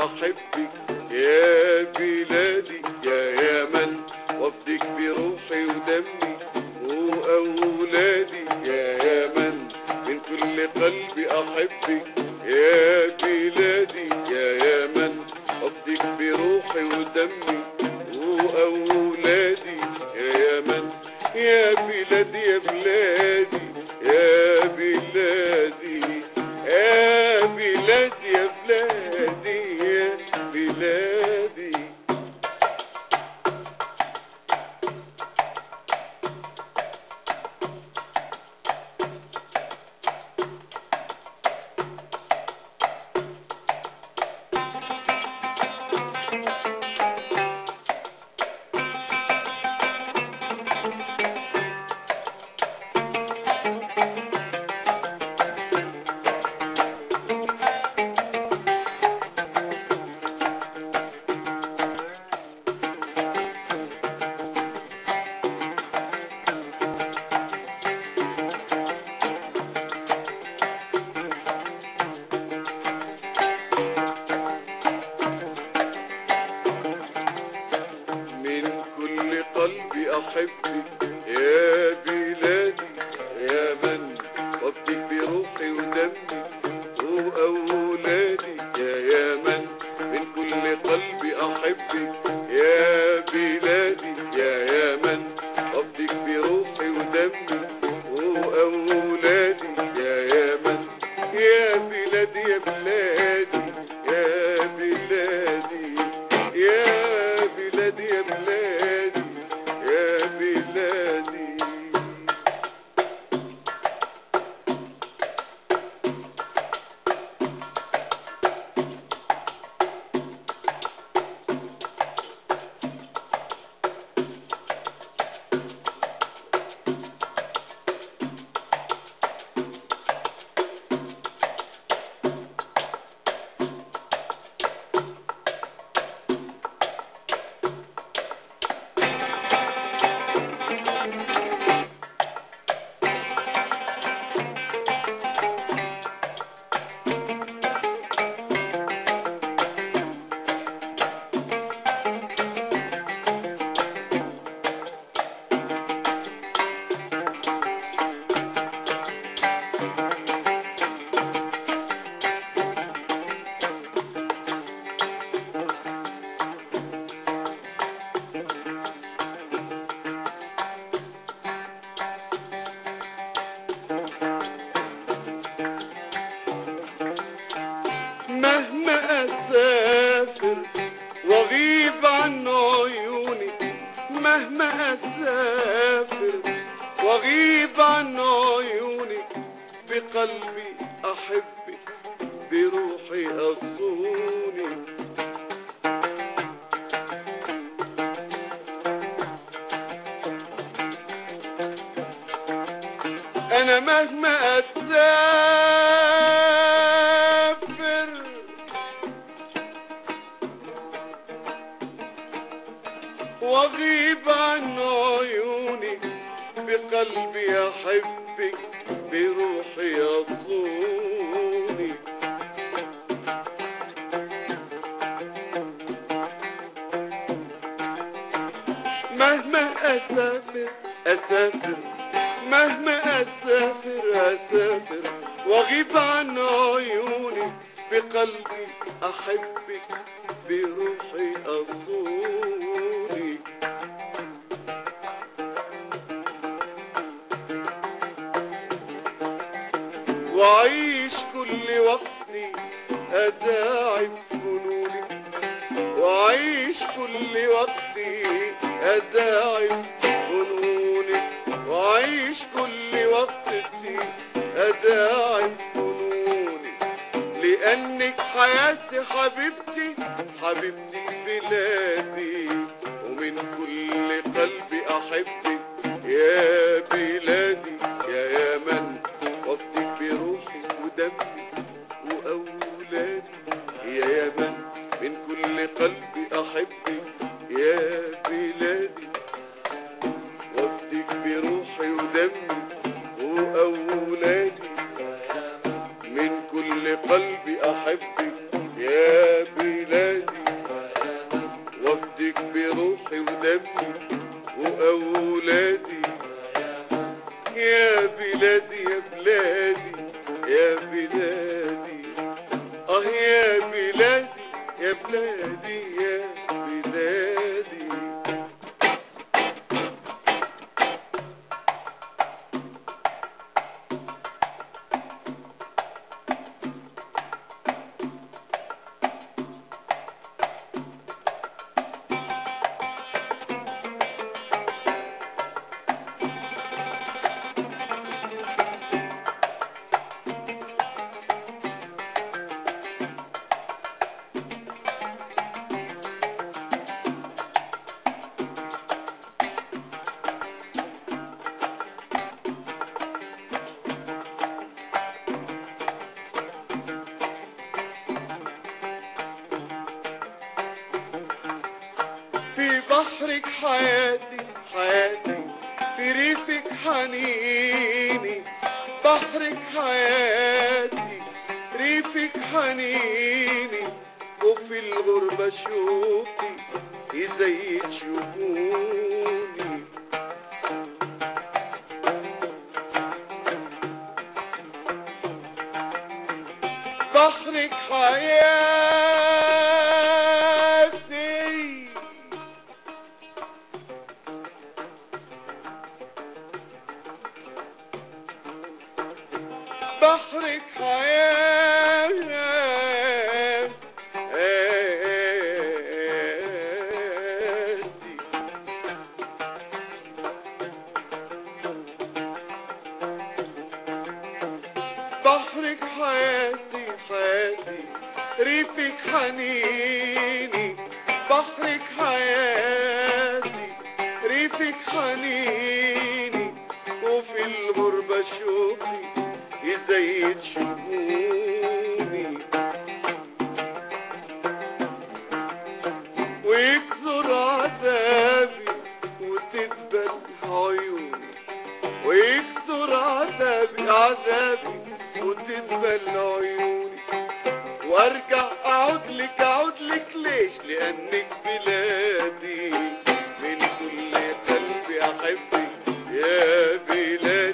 أحبك يا بلادي يا يمن وفدك بروحي ودمي وأولادي يا يمن من كل قلبي أحبك يا بلادي يا يمن وفدك بروحي ودمي وأولادي يا يمن يا بلادي يا بلادي يا بلادي يا بلادي يا بلادي يا بلادي من كل قلبي أحبك يا بلادي يا من وفدك بروحي ودمي وأولادي يا يا من من كل قلبي أحبك يا بلادي يا يا من وفدك بروحي ودمي وأولادي يا يا من يا بلادي يا بلادي يا بلادي يا بلادي يا بلادي يا بلادي مهما أسافر وأغيب عن عيوني مهما أسافر وأغيب عن عيوني بقلبي أحبك بروحي أصوني أنا مهما أسافر واغيب عن عيوني بقلبي احبك بروحي يصوني مهما اسافر اسافر مهما اسافر اسافر واغيب عن عيوني بقلبي احبك بروحي اصوني وعيش كل وقتي أداعي بفنوني وعيش كل وقتي أداعي بفنوني وعيش كل وقتي أداعي بفنوني لأنك حياتي حبيبتي حبيبتي بلادي ومن كل قلبي أحبك يا بلادي يا يمن وفدك بروحي ودمي وأولادي يا يمن من كل قلبي أحبك يا بلادي وفدك بروحي ودمي وأولادي من كل قلبي أحبك يا بلادي ولادي يا بلادي يا بلادي يا بلادي اه يا بلادي يا بلادي يا بلادي في بحرك حياتي حياتي في ريفك حنيني بحرك حياتي ريفك حنيني وفي الغربة شوقي يزيد شجوني بحرك حياتي بحرك حياتي بحرك حياتي حياتي ريفك حنيني بحرك حياتي ريفك حنيني وفي الغربة شوقي يزيد شجوني ويكثر عذابي وتذبل عيوني ويكثر عذابي عذابي وتذبل عيوني وارجع اقعد لك اقعد لك ليش لانك بلادي من كل قلبي احبك يا بلادي